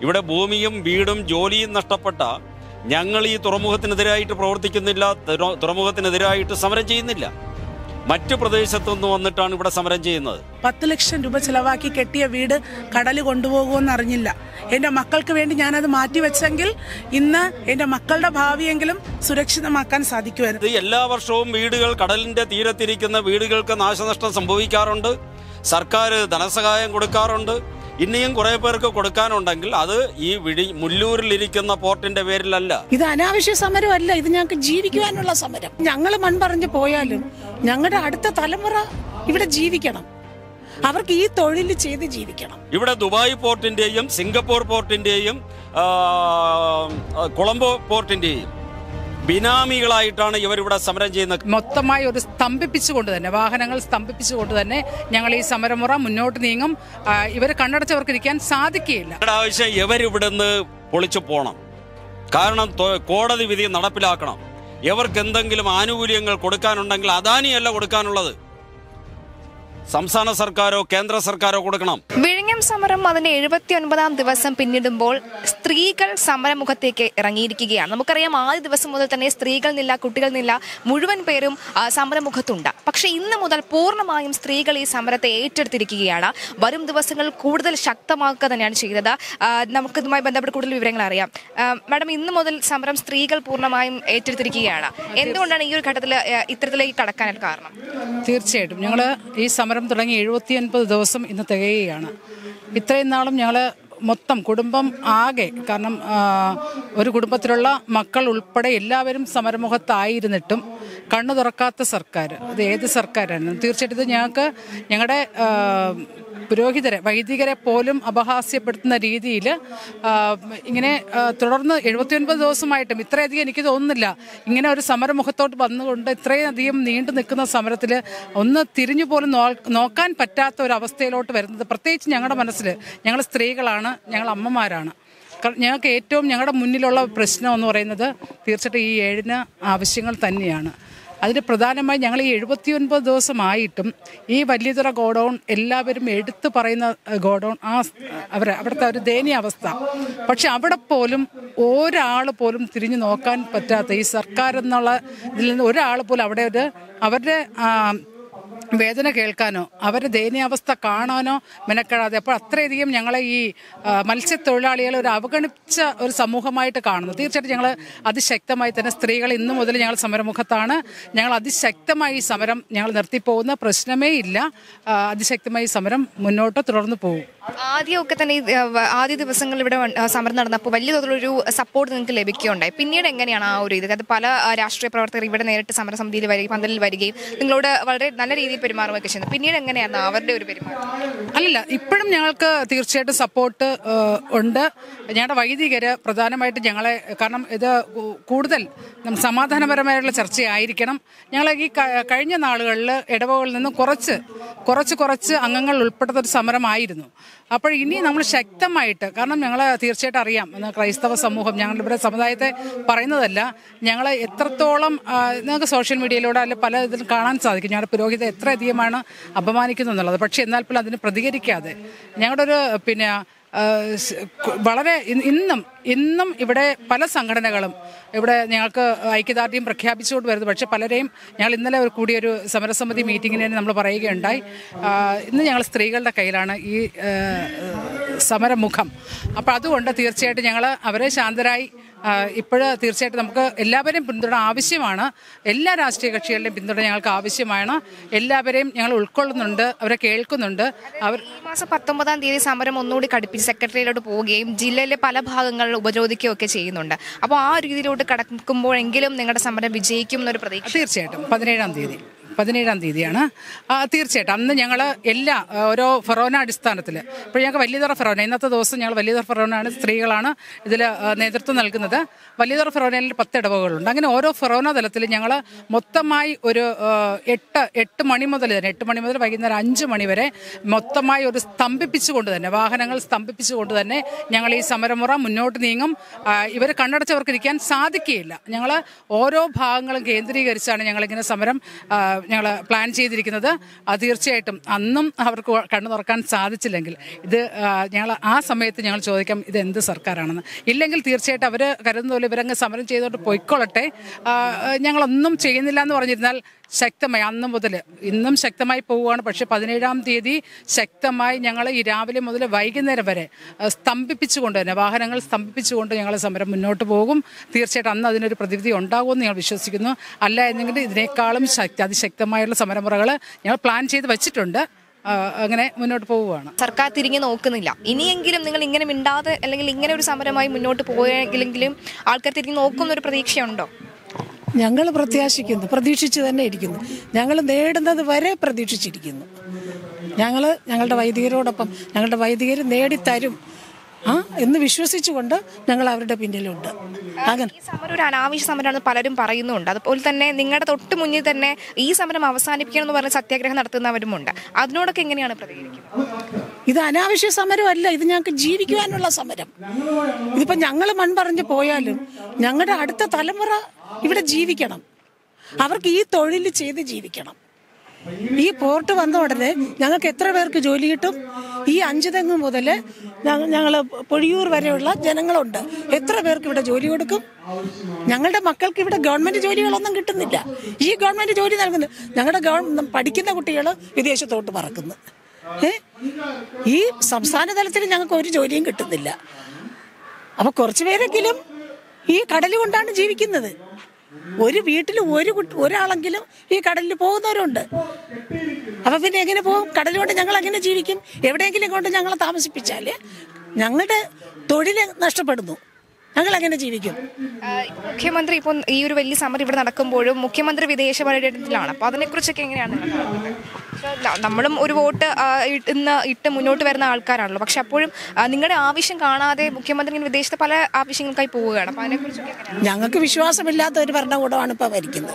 ഇവിടെ ഭൂമിയും വീടും ജോലിയും നഷ്ടപ്പെട്ട ഞങ്ങൾ ഈ തുറമുഖത്തിനെതിരായിട്ട് പ്രവർത്തിക്കുന്നില്ല തുറ- തുറമുഖത്തിനെതിരായിട്ട് സമരം ചെയ്യുന്നില്ല മറ്റു പ്രദേശത്തുനിന്ന് വന്നിട്ടാണ് ഇവിടെ സമരം ചെയ്യുന്നത് പത്ത് ലക്ഷം രൂപ ചിലവാക്കി കെട്ടിയ വീട് കടൽ കൊണ്ടുപോകുമെന്ന് അറിഞ്ഞില്ല എൻ്റെ മക്കൾക്ക് വേണ്ടി ഞാനത് മാറ്റിവെച്ചെങ്കിൽ ഇന്ന് എൻ്റെ മക്കളുടെ ഭാവിയെങ്കിലും സുരക്ഷിതമാക്കാൻ സാധിക്കുമായിരുന്നു ഇത് എല്ലാ വർഷവും വീടുകൾ കടലിന്റെ തീരത്തിരിക്കുന്ന വീടുകൾക്ക് നാശനഷ്ടം സംഭവിക്കാറുണ്ട് സർക്കാർ ധനസഹായം കൊടുക്കാറുണ്ട് ഇനിയും കുറെ പേർക്ക് കൊടുക്കാനുണ്ടെങ്കിൽ അത് ഈ വിഴി മുല്ലൂരിലിരിക്കുന്ന പോർട്ടിന്റെ പേരിലല്ല ഇത് അനാവശ്യ സമരമല്ല ഇത് ഞങ്ങൾക്ക് ജീവിക്കുവാനുള്ള സമരം ഞങ്ങൾ മൺപറഞ്ഞ് പോയാലും ഞങ്ങളുടെ അടുത്ത തലമുറ ഇവിടെ ജീവിക്കണം അവർക്ക് ഈ തൊഴിൽ ചെയ്ത് ജീവിക്കണം ഇവിടെ ദുബായ് പോർട്ടിന്റെയും സിംഗപ്പൂർ പോർട്ടിന്റെയും ആ, കൊളംബോ പോർട്ടിന്റെയും ബിനാമികളായിട്ടാണ് ഇവരിവിടെ സമരം ചെയ്യുന്നത് മൊത്തമായി ഒരു സ്തംഭിപ്പിച്ചുകൊണ്ട് തന്നെ വാഹനങ്ങൾ സ്തംഭിപ്പിച്ചുകൊണ്ട് തന്നെ ഞങ്ങൾ ഈ സമരമുറ മുന്നോട്ട് നീങ്ങും ഇവർ കണ്ണടച്ചവർക്ക് ഇരിക്കാൻ സാധിക്കുകയില്ല ഞങ്ങളുടെ ആവശ്യം ഇവരിവിടുന്ന് പൊളിച്ചു പോണം കാരണം തൊ- കോടതി വിധി നടപ്പിലാക്കണം ഇവർക്ക് എന്തെങ്കിലും ആനുകൂല്യങ്ങൾ കൊടുക്കാനുണ്ടെങ്കിൽ അദാനിയല്ല കൊടുക്കാനുള്ളത് സംസ്ഥാന സർക്കാരോ കേന്ദ്ര സർക്കാരോ കൊടുക്കണം വിഴിഞ്ഞം സമരം അതിന്റെ എഴുപത്തി ഒൻപതാം ദിവസം പിന്നിടുമ്പോൾ സ്ത്രീകൾ സമരമുഖത്തേക്ക് ഇറങ്ങിയിരിക്കുകയാണ് നമുക്കറിയാം ആദ്യ ദിവസം മുതൽ തന്നെ സ്ത്രീകൾ നില്ല കുട്ടികൾ നില്ല മുഴുവൻ പേരും ആ, സമരമുഖത്തുണ്ട് പക്ഷെ ഇന്ന് മുതൽ പൂർണ്ണമായും സ്ത്രീകൾ ഈ സമരത്തെ ഏറ്റെടുത്തിരിക്കുകയാണ് വരും ദിവസങ്ങൾ കൂടുതൽ ശക്തമാക്കുക തന്നെയാണ് ചെയ്തത് ആ, നമുക്ക് ഇതുമായി ബന്ധപ്പെട്ട് കൂടുതൽ വിവരങ്ങൾ അറിയാം ആ, മാഡം ഇന്ന് മുതൽ സമരം സ്ത്രീകൾ പൂർണ്ണമായും ഏറ്റെടുത്തിരിക്കുകയാണ് എന്തുകൊണ്ടാണ് ഈ ഒരു ഘട്ടത്തിൽ ആ, ഇത്തരത്തിലേക്ക് കടക്കാനായിട്ട് കാരണം തീർച്ചയായിട്ടും ഞങ്ങൾ ഈ സമരം തുടങ്ങി എഴുപത്തി ഒൻപത് ദിവസം ഇന്ന് തികയുകയാണ് ഇത്രയും നാളും ഞങ്ങൾ മൊത്തം കുടുംബം ആകെ കാരണം ആ, ഒരു കുടുംബത്തിലുള്ള മക്കൾ ഉൾപ്പെടെ എല്ലാവരും സമരമുഖത്തായിരുന്നിട്ടും കണ്ണു തുറക്കാത്ത സർക്കാർ അത് ഏത് സർക്കാരാണ് തീർച്ചയായിട്ടും ഇത് ഞങ്ങൾക്ക് ഞങ്ങളുടെ ആ, പുരോഹിതരെ വൈദികരെ പോലും അപഹാസ്യപ്പെടുത്തുന്ന രീതിയിൽ ഇങ്ങനെ ആ, തുടർന്ന് എഴുപത്തിയൊൻപത് ദിവസമായിട്ടും ഇത്രയധികം എനിക്ക് തോന്നുന്നില്ല ഇങ്ങനെ ഒരു സമരമുഖത്തോട്ട് വന്നുകൊണ്ട് ഇത്രയധികം നീണ്ടു നിൽക്കുന്ന സമരത്തിൽ ഒന്ന് തിരിഞ്ഞു പോലും നോ- നോക്കാൻ പറ്റാത്ത ഒരു അവസ്ഥയിലോട്ട് വരുന്നത് പ്രത്യേകിച്ച് ഞങ്ങളുടെ മനസ്സിൽ ഞങ്ങൾ സ്ത്രീകളാണ് ഞങ്ങൾ അമ്മമാരാണ് കാരണം ഞങ്ങൾക്ക് ഏറ്റവും ഞങ്ങളുടെ മുന്നിലുള്ള പ്രശ്നം എന്ന് പറയുന്നത് തീർച്ചയായിട്ടും ഈ ഏഴിന് ആവശ്യങ്ങൾ തന്നെയാണ് അതിന് പ്രധാനമായി ഞങ്ങൾ ഈ എഴുപത്തിയൊൻപത് ദിവസമായിട്ടും ഈ വലിയതുറ ഗോഡൗൺ എല്ലാവരും എടുത്തു പറയുന്ന ഏഹ്, ഗോഡൗൺ ആ സ്- അവരെ അവിടുത്തെ ഒരു ദയനീയ അവസ്ഥ പക്ഷെ അവിടെ പോലും ഒരാൾ പോലും തിരിഞ്ഞു നോക്കാൻ പറ്റാത്ത ഈ സർക്കാർ എന്നുള്ള ഇതിൽ നിന്ന് ഒരാൾ പോലും അവിടെ ഒരു അവരുടെ ആ, വേദന കേൾക്കാനോ അവരുടെ ദയനീയാവസ്ഥ കാണാനോ മെനക്കെടാതെ അപ്പോൾ അത്രയധികം ഞങ്ങളെ ഈ ആ, മത്സ്യത്തൊഴിലാളികളെ ഒരു അവഗണിച്ച ഒരു സമൂഹമായിട്ട് കാണുന്നു തീർച്ചയായിട്ടും ഞങ്ങൾ അതിശക്തമായി തന്നെ സ്ത്രീകൾ ഇന്നു മുതൽ ഞങ്ങൾ സമരമുഖത്താണ് ഞങ്ങൾ അതിശക്തമായി ഈ സമരം ഞങ്ങൾ നിർത്തിപ്പോകുന്ന പ്രശ്നമേ ഇല്ല ആ, അതിശക്തമായി ഈ സമരം മുന്നോട്ട് തുടർന്ന് പോകും ആദ്യമൊക്കെ തന്നെ ഈ, ആ, വ- ആദ്യ ദിവസങ്ങളിൽ ഇവിടെ വ- ആ, സമരം നടന്നപ്പോൾ വലിയ തോതിലൊരു സപ്പോർട്ട് നിങ്ങൾക്ക് ലഭിക്കുകയുണ്ടായി പിന്നീട് എങ്ങനെയാണ് ആ ഒരു ഇത് അതായത് പല ആ, രാഷ്ട്രീയ പ്രവർത്തകർ ഇവിടെ നേരിട്ട് സമരസമിതിയിൽ വരികയും പന്തലിൽ വരികയും നിങ്ങളോട് വളരെ നല്ല രീതിയിൽ പെരുമാറുകയൊക്കെ ചെയ്യുന്നത് പിന്നീട് എങ്ങനെയാണ് അവരുടെ ഒരു പെരുമാറ്റം അല്ലല്ല ഇപ്പോഴും ഞങ്ങൾക്ക് തീർച്ചയായിട്ടും സപ്പോർട്ട് ഏഹ്, ഉണ്ട് ഞങ്ങളുടെ വൈദികര് പ്രധാനമായിട്ട് ഞങ്ങളെ കാരണം ഇത് കൂ- കൂടുതൽ നം- സമാധാനപരമായിട്ടുള്ള ചർച്ചയായിരിക്കണം ഞങ്ങൾ ഈ ക- കഴിഞ്ഞ നാളുകളിൽ ഇടവകളിൽ നിന്ന് കുറച്ച് കുറച്ച് കുറച്ച് അംഗങ്ങൾ ഉൾപ്പെടുന്ന ഒരു സമരമായിരുന്നു അപ്പോൾ ഇനി നമ്മൾ ശക്തമായിട്ട് കാരണം ഞങ്ങൾ തീർച്ചയായിട്ടും അറിയാം ഇന്ന് ക്രൈസ്തവ സമൂഹം ഞങ്ങളുടെ ഇവിടെ സമുദായത്തെ പറയുന്നതല്ല ഞങ്ങൾ എത്രത്തോളം ആ, നിങ്ങൾക്ക് സോഷ്യൽ മീഡിയയിലൂടെ അല്ലെ പല ഇതിലും കാണാൻ സാധിക്കും ഞങ്ങളുടെ പുരോഹിതരെ എത്ര അധികമാണ് അപമാനിക്കുന്നത് എന്നുള്ളത് പക്ഷേ എന്നാൽ പോലും അതിന് പ്രതികരിക്കാതെ ഞങ്ങളുടെ ഒരു പിന്നെ ആ, സ് കു- വളരെ ഇ- ഇന്നും ഇന്നും ഇവിടെ പല സംഘടനകളും ഇവിടെ ഞങ്ങൾക്ക് ഐക്യദാർഢ്യം പ്രഖ്യാപിച്ചുകൊണ്ട് വരുന്നത് പക്ഷേ പലരെയും ഞങ്ങൾ ഇന്നലെ ഒരു കൂടിയൊരു സമരസമിതി മീറ്റിങ്ങിന് വേണ്ടി നമ്മൾ പറയുകയുണ്ടായി ആ, ഇന്ന് ഞങ്ങൾ സ്ത്രീകളുടെ കയ്യിലാണ് ഈ ആ, സമരമുഖം അപ്പോൾ അതുകൊണ്ട് തീർച്ചയായിട്ടും ഞങ്ങൾ അവരെ ശാന്തരായി ഇപ്പോഴ് തീർച്ചയായിട്ടും നമുക്ക് എല്ലാവരെയും പിന്തുണ ആവശ്യമാണ് എല്ലാ രാഷ്ട്രീയ കക്ഷികളുടെയും പിന്തുണ ഞങ്ങൾക്ക് ആവശ്യമാണ് എല്ലാവരെയും ഞങ്ങൾ ഉൾക്കൊള്ളുന്നുണ്ട് അവരെ കേൾക്കുന്നുണ്ട് അവർ ഈ മാസം പത്തൊമ്പതാം തീയതി സമരം ഒന്നുകൂടി കടുപ്പിച്ച് സെക്രട്ടറിയിലോട്ട് പോവുകയും ജില്ലയിലെ പല ഭാഗങ്ങളിൽ ഉപരോധിക്കുകയും ഒക്കെ ചെയ്യുന്നുണ്ട് അപ്പോൾ ആ രീതിയിലോട്ട് കടക്കുമ്പോഴെങ്കിലും നിങ്ങളുടെ സമരം വിജയിക്കും എന്നൊരു പ്രതീക്ഷ തീർച്ചയായിട്ടും പതിനേഴാം തീയതി പതിനേഴാം തീയതിയാണ് ആ, തീർച്ചയായിട്ടും അന്ന് ഞങ്ങൾ എല്ലാ ആ, ഓരോ ഫെറോന അടിസ്ഥാനത്തിൽ ഇപ്പോൾ ഞങ്ങൾക്ക് വലിയതറ ഫെറോന ഇന്നത്തെ ദിവസം ഞങ്ങൾ വലിയതറ ഫെറോനാണ് സ്ത്രീകളാണ് ഇതിൽ നേതൃത്വം നൽകുന്നത് വലിയതറ ഫെറോനയിൽ പത്ത് ഇടവകളുണ്ട് അങ്ങനെ ഓരോ ഫെറോന തലത്തിൽ ഞങ്ങൾ മൊത്തമായി ഒരു ആ, എട്ട് എട്ട് മണി മുതൽ തന്നെ എട്ട് മണി മുതൽ വൈകുന്നേരം അഞ്ച് മണി വരെ മൊത്തമായി ഒരു സ്തംഭിപ്പിച്ചുകൊണ്ട് തന്നെ വാഹനങ്ങൾ സ്തംഭിപ്പിച്ചുകൊണ്ട് തന്നെ ഞങ്ങൾ ഈ സമരമുറ മുന്നോട്ട് നീങ്ങും ഇവർ കണ്ണടച്ചവർക്ക് ഇരിക്കാൻ സാധിക്കുകയില്ല ഞങ്ങൾ ഓരോ ഭാഗങ്ങളും കേന്ദ്രീകരിച്ചാണ് ഞങ്ങളിങ്ങനെ സമരം ആ, ഞങ്ങൾ പ്ലാൻ ചെയ്തിരിക്കുന്നത് അത് തീർച്ചയായിട്ടും അന്നും അവർക്ക് കണ്ണു തുറക്കാൻ സാധിച്ചില്ലെങ്കിൽ ഇത് ഞങ്ങൾ ആ സമയത്ത് ഞങ്ങൾ ചോദിക്കാം ഇത് എന്ത് സർക്കാരാണെന്ന് ഇല്ലെങ്കിൽ തീർച്ചയായിട്ടും അവർ കരുതുന്ന പോലെ ഇവരങ്ങ് സമരം ചെയ്തുകൊണ്ട് പൊയ്ക്കൊള്ളട്ടെ ആ, ഞങ്ങളൊന്നും ചെയ്യുന്നില്ല എന്ന് പറഞ്ഞിരുന്നാൽ ശക്തമായി അന്ന് മുതൽ ഇന്നും ശക്തമായി പോവുകയാണ് പക്ഷേ പതിനേഴാം തീയതി ശക്തമായി ഞങ്ങൾ ഈ രാവിലെ മുതൽ വൈകുന്നേരം വരെ ആ, സ്തംഭിപ്പിച്ചുകൊണ്ട് തന്നെ വാഹനങ്ങൾ സ്തംഭിപ്പിച്ചുകൊണ്ട് ഞങ്ങൾ സമരം മുന്നോട്ട് പോകും തീർച്ചയായിട്ടും അന്ന് അതിനൊരു പ്രതിവിധി ഉണ്ടാകുമെന്ന് ഞങ്ങൾ വിശ്വസിക്കുന്നു അല്ല എന്നെങ്കിൽ ഇതിനേക്കാളും ശക്തി അതിശക്തമായുള്ള സമരമുറകൾ ഞങ്ങൾ പ്ലാൻ ചെയ്ത് വെച്ചിട്ടുണ്ട് ആ, അങ്ങനെ മുന്നോട്ട് പോവുകയാണ് സർക്കാർ തിരിഞ്ഞു നോക്കുന്നില്ല ഇനിയെങ്കിലും നിങ്ങൾ ഇങ്ങനെ മിണ്ടാതെ അല്ലെങ്കിൽ ഇങ്ങനെ ഒരു സമരമായി മുന്നോട്ട് പോയെങ്കിലും ആൾക്കാർ തിരിഞ്ഞു നോക്കുന്ന ഒരു പ്രതീക്ഷയുണ്ടോ ഞങ്ങൾ പ്രത്യാശിക്കുന്നു പ്രതീക്ഷിച്ച് തന്നെ ഇരിക്കുന്നു ഞങ്ങൾ നേടുന്നത് വരെ പ്രതീക്ഷിച്ചിരിക്കുന്നു ഞങ്ങൾ ഞങ്ങളുടെ വൈദികരോടൊപ്പം ഞങ്ങളുടെ വൈദികർ നേടിത്തരും ആ എന്ന് വിശ്വസിച്ചുകൊണ്ട് ഞങ്ങൾ അവരുടെ പിന്നിലുണ്ട് അങ്ങനെ ഈ സമരം ഒരു അനാവശ്യ സമരമാണെന്ന് പലരും പറയുന്നുണ്ട് അതുപോലെ തന്നെ നിങ്ങളുടെ തൊട്ട് മുന്നിൽ തന്നെ ഈ സമരം അവസാനിപ്പിക്കണം എന്ന് പറഞ്ഞ് സത്യാഗ്രഹം നടത്തുന്നവരുമുണ്ട് അതിനോടൊക്കെ എങ്ങനെയാണ് പ്രതികരിക്കുന്നത് ഇത് അനാവശ്യ സമരമല്ല ഇത് ഞങ്ങൾക്ക് ജീവിക്കുവാനുള്ള സമരം ഇതിപ്പോ ഞങ്ങൾ മൺപറഞ്ഞ് പോയാലും ഞങ്ങളുടെ അടുത്ത തലമുറ ഇവിടെ ജീവിക്കണം അവർക്ക് ഈ തൊഴിൽ ചെയ്ത് ജീവിക്കണം ഈ പോർട്ട് വന്ന ഉടനെ ഞങ്ങൾക്ക് എത്ര പേർക്ക് ജോലി കിട്ടും ഈ അഞ്ചു തെങ്ങ് മുതൽ ഞങ്ങൾ പൊഴിയൂർ വരെയുള്ള ജനങ്ങളുണ്ട് എത്ര പേർക്ക് ഇവിടെ ജോലി കൊടുക്കും ഞങ്ങളുടെ മക്കൾക്ക് ഇവിടെ ഗവൺമെന്റ് ജോലികളൊന്നും കിട്ടുന്നില്ല ഈ ഗവൺമെന്റ് ജോലി നൽകുന്നത് ഞങ്ങളുടെ ഗവൺ പഠിക്കുന്ന കുട്ടികൾ വിദേശത്തോട്ട് പറക്കുന്നു ഏ ഈ സംസ്ഥാന തലത്തിൽ ഞങ്ങൾക്ക് ഒരു ജോലിയും കിട്ടുന്നില്ല അപ്പൊ കുറച്ചു പേരെങ്കിലും ഈ കടൽ കൊണ്ടാണ് ജീവിക്കുന്നത് ഒരു വീട്ടിൽ ഒരു കുട്ടി ഒരാളെങ്കിലും ഈ കടലിൽ പോകുന്നവരുണ്ട് അപ്പൊ പിന്നെ എങ്ങനെ പോകും കടൽ കൊണ്ട് ഞങ്ങൾ എങ്ങനെ ജീവിക്കും എവിടെയെങ്കിലും കൊണ്ട് ഞങ്ങളെ താമസിപ്പിച്ചാല് ഞങ്ങളുടെ തൊഴില് നഷ്ടപ്പെടുന്നു ഞങ്ങൾ എങ്ങനെ ജീവിക്കും ആഹ് മുഖ്യമന്ത്രി ഇപ്പം ഈ ഒരു വലിയ സമരം ഇവിടെ നടക്കുമ്പോഴും മുഖ്യമന്ത്രി വിദേശ പര്യടനത്തിലാണ് അപ്പൊ അതിനെക്കുറിച്ചൊക്കെ എങ്ങനെയാണ് നിങ്ങൾ കാണുന്നത്? പക്ഷേ ന- നമ്മളും ഒരു വോട്ട് ആഹ് ഇ- ഇന്ന് ഇട്ട് മുന്നോട്ട് വരുന്ന ആൾക്കാരാണല്ലോ പക്ഷെ അപ്പോഴും ആഹ് നിങ്ങളുടെ ആവശ്യം കാണാതെ മുഖ്യമന്ത്രി ഇങ്ങനെ വിദേശത്തെ പല ആവശ്യങ്ങൾക്കായി പോവുകയാണ് അപ്പൊ അതിനെക്കുറിച്ചൊക്കെ എങ്ങനെയാണ് ഞങ്ങൾക്ക് വിശ്വാസമില്ലാത്ത ഒരു ഭരണകൂടമാണ് ഇപ്പൊ ഭരിക്കുന്നത്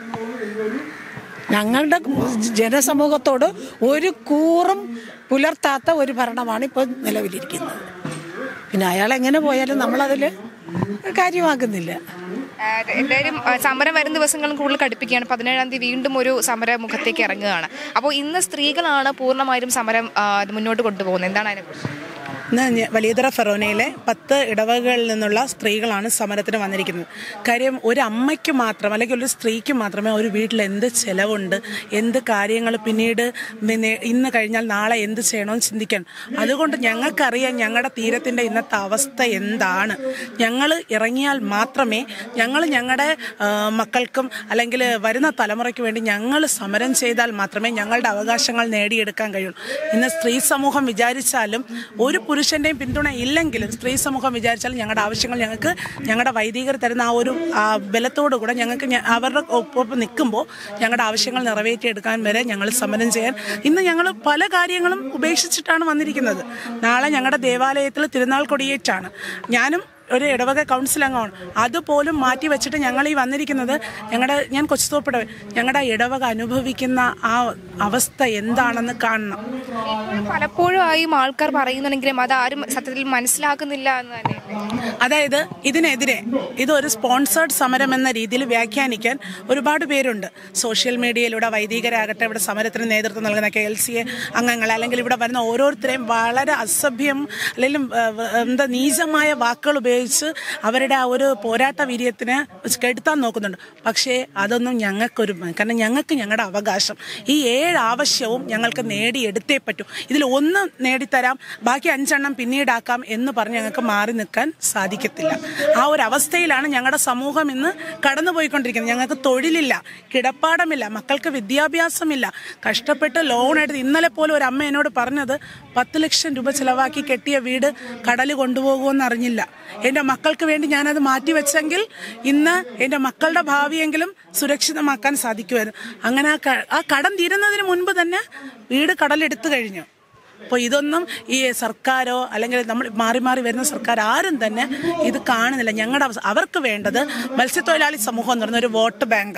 ഞങ്ങളുടെ ജനസമൂഹത്തോട് ഒരു കൂറും പുലർത്താത്ത ഒരു ഭരണമാണ് ഇപ്പോൾ നിലവിലിരിക്കുന്നത് പിന്നെ അയാൾ എങ്ങനെ പോയാലും നമ്മളതിൽ കാര്യമാക്കുന്നില്ല ആഹ് എന്തായാലും ആഹ് സമരം വരും ദിവസങ്ങളും കൂടുതൽ കടുപ്പിക്കുകയാണ് പതിനേഴാം തീയതി വീണ്ടും ഒരു സമരമുഖത്തേക്ക് ഇറങ്ങുകയാണ് അപ്പോൾ ഇന്ന് സ്ത്രീകളാണ് പൂർണ്ണമായും സമരം ആഹ് ഇത് മുന്നോട്ട് കൊണ്ടുപോകുന്നത് എന്താണ് അതിനെക്കുറിച്ച് ഇന്ന് ഞ- വലിയതറ ഫെറോനയിലെ പത്ത് ഇടവകകളിൽ നിന്നുള്ള സ്ത്രീകളാണ് സമരത്തിന് വന്നിരിക്കുന്നത് കാര്യം ഒരു അമ്മയ്ക്ക് മാത്രം അല്ലെങ്കിൽ ഒരു സ്ത്രീക്ക് മാത്രമേ ഒരു വീട്ടിൽ എന്ത് ചെലവുണ്ട് എന്ത് കാര്യങ്ങൾ പിന്നീട് പിന്നെ ഇന്ന് കഴിഞ്ഞാൽ നാളെ എന്ത് ചെയ്യണമെന്ന് ചിന്തിക്കാൻ അതുകൊണ്ട് ഞങ്ങൾക്കറിയാം ഞങ്ങളുടെ തീരത്തിൻ്റെ ഇന്നത്തെ അവസ്ഥ എന്താണ് ഞങ്ങൾ ഇറങ്ങിയാൽ മാത്രമേ ഞങ്ങൾ ഞങ്ങളുടെ ആ, മക്കൾക്കും അല്ലെങ്കിൽ വരുന്ന തലമുറയ്ക്ക് വേണ്ടി ഞങ്ങൾ സമരം ചെയ്താൽ മാത്രമേ ഞങ്ങളുടെ അവകാശങ്ങൾ നേടിയെടുക്കാൻ കഴിയുള്ളൂ ഇന്ന് സ്ത്രീ സമൂഹം വിചാരിച്ചാലും ഒരു പുരുഷന്റെയും പിന്തുണ ഇല്ലെങ്കിലും സ്ത്രീ സമൂഹം വിചാരിച്ചാലും ഞങ്ങളുടെ ആവശ്യങ്ങൾ ഞങ്ങൾക്ക് ഞങ്ങളുടെ വൈദികർ തരുന്ന ആ ഒരു ആ, ബലത്തോടു കൂടെ ഞങ്ങൾക്ക് ഞ- അവരുടെ ഒപ്പം നിൽക്കുമ്പോൾ ഞങ്ങളുടെ ആവശ്യങ്ങൾ നിറവേറ്റിയെടുക്കാൻ വരെ ഞങ്ങൾ സമരം ചെയ്യാൻ ഇന്ന് ഞങ്ങൾ പല കാര്യങ്ങളും ഉപേക്ഷിച്ചിട്ടാണ് വന്നിരിക്കുന്നത് നാളെ ഞങ്ങളുടെ ദേവാലയത്തിൽ തിരുനാൾ കൊടിയേറ്റാണ് ഞാനും ഒരു ഇടവക കൗൺസിൽ അംഗമാണ് അതുപോലും മാറ്റി വെച്ചിട്ട് ഞങ്ങൾ ഈ വന്നിരിക്കുന്നത് ഞങ്ങളുടെ ഞാൻ കൊച്ചുതോപ്പിട ഞങ്ങളുടെ ഇടവക അനുഭവിക്കുന്ന ആ അവസ്ഥ എന്താണെന്ന് കാണണം ഇപ്പോഴും പലപ്പോഴും ആയും ആൾക്കാർ പറയുന്നുണ്ടെങ്കിലും അത് ആരും സത്യത്തിൽ മനസ്സിലാക്കുന്നില്ല എന്ന് തന്നെ അതായത് ഇതിനെതിരെ ഇതൊരു സ്പോൺസേർഡ് സമരം എന്ന രീതിയിൽ വ്യാഖ്യാനിക്കാൻ ഒരുപാട് പേരുണ്ട് സോഷ്യൽ മീഡിയയിലൂടെ വൈദികരാകട്ടെ ഇവിടെ സമരത്തിന് നേതൃത്വം നൽകുന്ന കെ എൽ സി എ അംഗങ്ങൾ അല്ലെങ്കിൽ ഇവിടെ വരുന്ന ഓരോരുത്തരെയും വളരെ അസഭ്യം അല്ലെങ്കിൽ ഏഹ്, എന്താ നീചമായ വാക്കുകൾ ഉപയോഗിച്ച് അവരുടെ ആ ഒരു പോരാട്ട വീര്യത്തിന് കെടുത്താൻ നോക്കുന്നുണ്ട് പക്ഷേ അതൊന്നും ഞങ്ങൾക്കൊരു കാരണം ഞങ്ങൾക്ക് ഞങ്ങളുടെ അവകാശം ഈ ഏഴ് ആവശ്യവും ഞങ്ങൾക്ക് നേടിയെടുത്തേ പറ്റൂ ഇതിൽ ഒന്ന് നേടിത്തരാം ബാക്കി അഞ്ചെണ്ണം പിന്നീടാക്കാം എന്ന് പറഞ്ഞ് ഞങ്ങൾക്ക് മാറി നിൽക്കാൻ സാധിക്കത്തില്ല ആ ഒരു അവസ്ഥയിലാണ് ഞങ്ങളുടെ സമൂഹം ഇന്ന് കടന്നുപോയിക്കൊണ്ടിരിക്കുന്നത് ഞങ്ങൾക്ക് തൊഴിലില്ല കിടപ്പാടമില്ല മക്കൾക്ക് വിദ്യാഭ്യാസമില്ല കഷ്ടപ്പെട്ട് ലോൺ എടുത്ത് ഇന്നലെ പോലും ഒരു അമ്മ എന്നോട് പറഞ്ഞത് പത്ത് ലക്ഷം രൂപ ചിലവാക്കി കെട്ടിയ വീട് കടൽ കൊണ്ടുപോകുമെന്ന് അറിഞ്ഞില്ല എൻ്റെ മക്കൾക്ക് വേണ്ടി ഞാനത് മാറ്റിവെച്ചെങ്കിൽ ഇന്ന് എൻ്റെ മക്കളുടെ ഭാവിയെങ്കിലും സുരക്ഷിതമാക്കാൻ സാധിക്കുമായിരുന്നു അങ്ങനെ ആ ക- ആ കടം തീരുന്നതിന് മുൻപ് തന്നെ വീട് കടലെടുത്തു കഴിഞ്ഞു അപ്പോൾ ഇതൊന്നും ഈ സർക്കാരോ അല്ലെങ്കിൽ നമ്മൾ മാറി മാറി വരുന്ന സർക്കാർ ആരും തന്നെ ഇത് കാണുന്നില്ല ഞങ്ങളുടെ അവസ്ഥ അവർക്ക് വേണ്ടത് മത്സ്യത്തൊഴിലാളി സമൂഹം എന്ന് പറയുന്ന ഒരു വോട്ട് ബാങ്കാണ്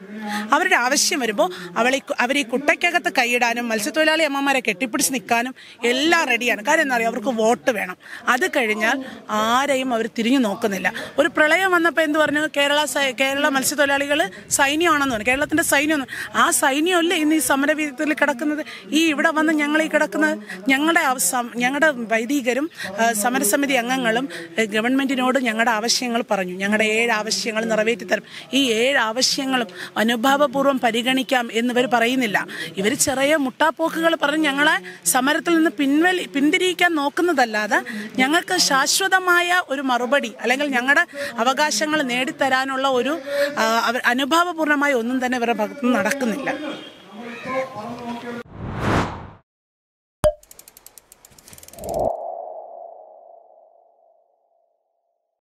അവരുടെ ആവശ്യം വരുമ്പോൾ അവളെ അവർ ഈ കുട്ടയ്ക്കകത്ത് കൈയിടാനും മത്സ്യത്തൊഴിലാളി അമ്മമാരെ കെട്ടിപ്പിടിച്ച് നിൽക്കാനും എല്ലാം റെഡിയാണ് കാര്യം എന്താ പറയുക അവർക്ക് വോട്ട് വേണം അത് കഴിഞ്ഞാൽ ആരെയും അവർ തിരിഞ്ഞു നോക്കുന്നില്ല ഒരു പ്രളയം വന്നപ്പോൾ എന്ത് പറഞ്ഞു കേരള സൈ- കേരള മത്സ്യത്തൊഴിലാളികൾ സൈന്യമാണെന്ന് പറഞ്ഞു കേരളത്തിന്റെ സൈന്യം ആ സൈന്യമല്ലേ ഇന്ന് ഈ സമരവീതത്തിൽ കിടക്കുന്നത് ഈ ഇവിടെ വന്ന് ഞങ്ങൾ ഈ കിടക്കുന്നത് ഞങ്ങളുടെ അവ- സം- ഞങ്ങളുടെ വൈദികരും ആ, സമരസമിതി അംഗങ്ങളും ഏ, ഗവൺമെന്റിനോട് ഞങ്ങളുടെ ആവശ്യങ്ങൾ പറഞ്ഞു ഞങ്ങളുടെ ഏഴ് ആവശ്യങ്ങൾ നിറവേറ്റി തരും ഈ ഏഴ് ആവശ്യങ്ങളും അനുഭാവപൂർവ്വം പരിഗണിക്കാം എന്നിവർ പറയുന്നില്ല ഇവർ ചെറിയ മുട്ടാപ്പോക്കുകൾ പറഞ്ഞ് ഞങ്ങളെ സമരത്തിൽ നിന്ന് പിൻവലി പിന്തിരിയിക്കാൻ നോക്കുന്നതല്ലാതെ ഞങ്ങൾക്ക് ശാശ്വതമായ ഒരു മറുപടി അല്ലെങ്കിൽ ഞങ്ങളുടെ അവകാശങ്ങൾ നേടിത്തരാനുള്ള ഒരു ആ, അവർ അനുഭാവപൂർണമായ ഒന്നും തന്നെ ഇവരുടെ ഭാഗത്തുനിന്ന് നടക്കുന്നില്ല